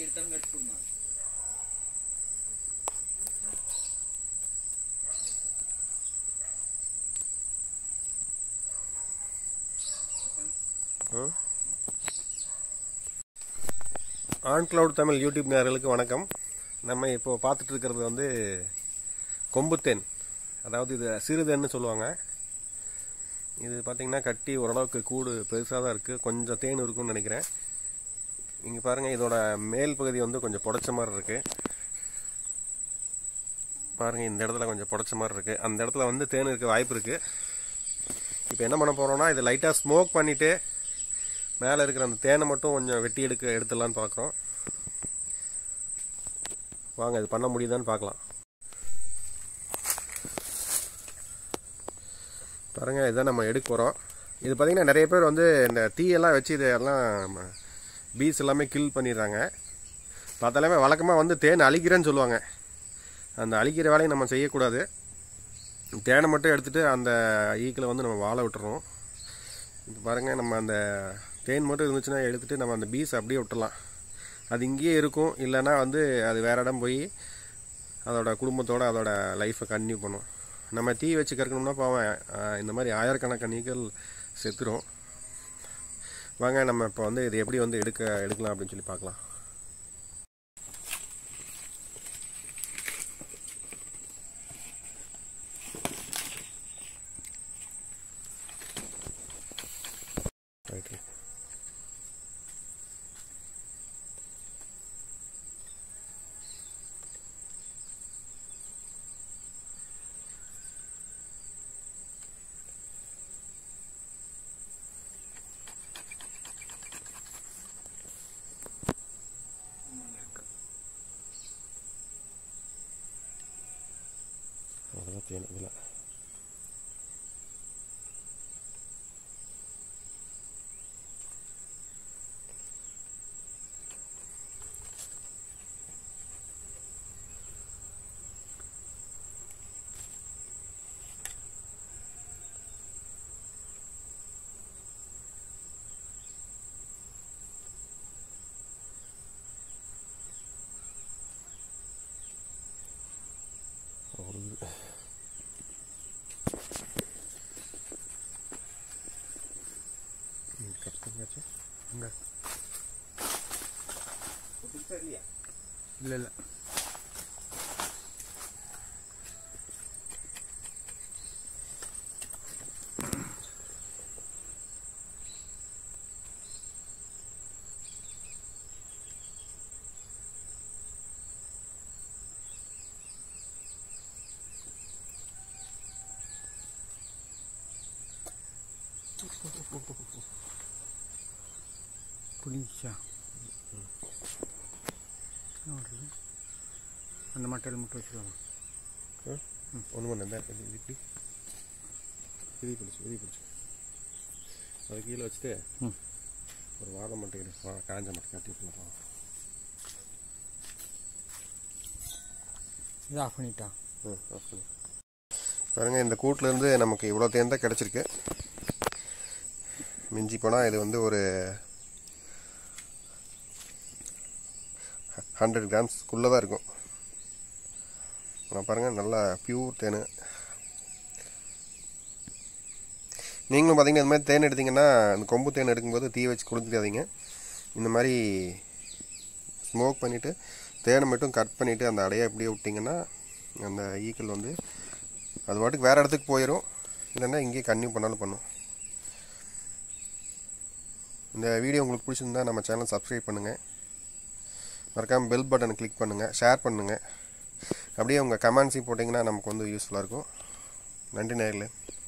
வெட்டி எடுத்தாலும் கடிச்சு விடுமா ஆன் கிளவுட் தமிழ் யூடியூப் நேயர்களுக்கு வணக்கம் நம்ம இப்போ பார்த்துட்டு இருக்கிறது வந்து கொம்புத்தேன் அதாவது இது சிறுதேன்னு சொல்லுவாங்க இது பார்த்தீங்கன்னா கட்டி ஓரளவுக்கு கூடு பெருசாக தான் இருக்குது கொஞ்சம் தேன் இருக்கும்னு நினைக்கிறேன் இங்கே பாருங்கள் இதோட மேல் பகுதி வந்து கொஞ்சம் புடைச்ச மாதிரி இருக்குது பாருங்கள் இந்த இடத்துல கொஞ்சம் புடைச்ச மாதிரி இருக்குது அந்த இடத்துல வந்து தேன் இருக்க வாய்ப்பு இருக்குது இப்போ என்ன பண்ண போகிறோம்னா இதை லைட்டாக ஸ்மோக் பண்ணிவிட்டு மேலே இருக்கிற அந்த தேனை மட்டும் கொஞ்சம் வெட்டி எடுக்க எடுத்துடலான்னு பார்க்குறோம் வாங்க இது பண்ண முடியுதான்னு பார்க்கலாம் பாருங்கள் இதை நம்ம எடுக்க போகிறோம் இது பார்த்திங்கன்னா நிறைய பேர் வந்து இந்த தீயெல்லாம் வச்சு இதெல்லாம் பீஸ் எல்லாமே கில் பண்ணிடுறாங்க பார்த்தாலுமே வழக்கமாக வந்து தேன் அழிக்கிறேன்னு சொல்லுவாங்க அந்த அழிக்கிற வேலையை நம்ம செய்யக்கூடாது தேனை மட்டும் எடுத்துகிட்டு அந்த ஈக்கில் வந்து நம்ம வாழ விட்டுறோம் இப்போ பாருங்கள் நம்ம அந்த தேன் மட்டும் இருந்துச்சுன்னா எடுத்துகிட்டு நம்ம அந்த பீஸ் அப்படியே விட்டுறலாம் அது இங்கேயே இருக்கும் இல்லைன்னா வந்து அது வேறு இடம் போய் அதோட குடும்பத்தோட அதோட லைஃப்பை கன்டினியூ பண்ணும் நம்ம தீ வச்சு கறக்கணும்னா பாவம் ஆஹ், இந்த மாதிரி ஆயிரக்கணக்கான ஈக்கள் செத்துரும் வாங்க நம்ம இப்போ வந்து இது எப்படி வந்து எடுக்க எடுக்கலாம் அப்படின்னு சொல்லி பார்க்கலாம் ரைட்டு அவ்வளோதான் தேன் இதில் அவ்வளோ கட் பண்ணியாச்சு இங்கே இல்லையா இல்லை இல்லை புரிஞ்சிச்சா ನೋಡ್ರಿ ಒಂದು ಮಟ್ಟಲ್ಲಿ ಮುಟ್ಟು வச்சுக்கோங்க ஒன்று ஒன்று இந்த இது இது இப்படி விதி பிடிச்சி விதி பிடிச்சி அது கீழே வச்சுட்டு ம். ஒரு வாழை மட்டும் இரு. வா காஞ்ச மட்டும் கட்டி விட்டுலாம் இது ஆஃப் பண்ணிட்டா ம் ஆஃப் பண்ணு பாருங்க இந்த கூட்டிலேருந்து நமக்கு இவ்வளோ தேன் தான் கிடச்சிருக்கு மிஞ்சி போனால் இது வந்து ஒரு ஹண்ட்ரட் கிராம்ஸ்க்குள்ளே தான் இருக்கும் ஆனால் பாருங்கள் நல்லா பியூர் தேன் நீங்களும் பார்த்தீங்கன்னா இந்த மாதிரி தேன் எடுத்தீங்கன்னா இந்த கொம்பு தேன் எடுக்கும்போது தீ வச்சு கொடுத்துடாதீங்க இந்த மாதிரி ஸ்மோக் பண்ணிவிட்டு தேனை மட்டும் கட் பண்ணிவிட்டு அந்த அடையை அப்படியே விட்டிங்கன்னா அந்த ஈக்கள் வந்து அது பாட்டுக்கு வேறு இடத்துக்கு போயிடும் இல்லைன்னா இங்கேயே கன்டினியூ பண்ணாலும் பண்ணும் இந்த வீடியோ உங்களுக்கு பிடிச்சிருந்தா நம்ம சேனல் சப்ஸ்கிரைப் பண்ணுங்கள் மறக்காமல் பெல் பட்டனை கிளிக் பண்ணுங்கள் ஷேர் பண்ணுங்கள் அப்படியே உங்கள் கமெண்ட்ஸையும் போட்டிங்கன்னா நமக்கு வந்து யூஸ்ஃபுல்லாக இருக்கும் நன்றி நேர்களே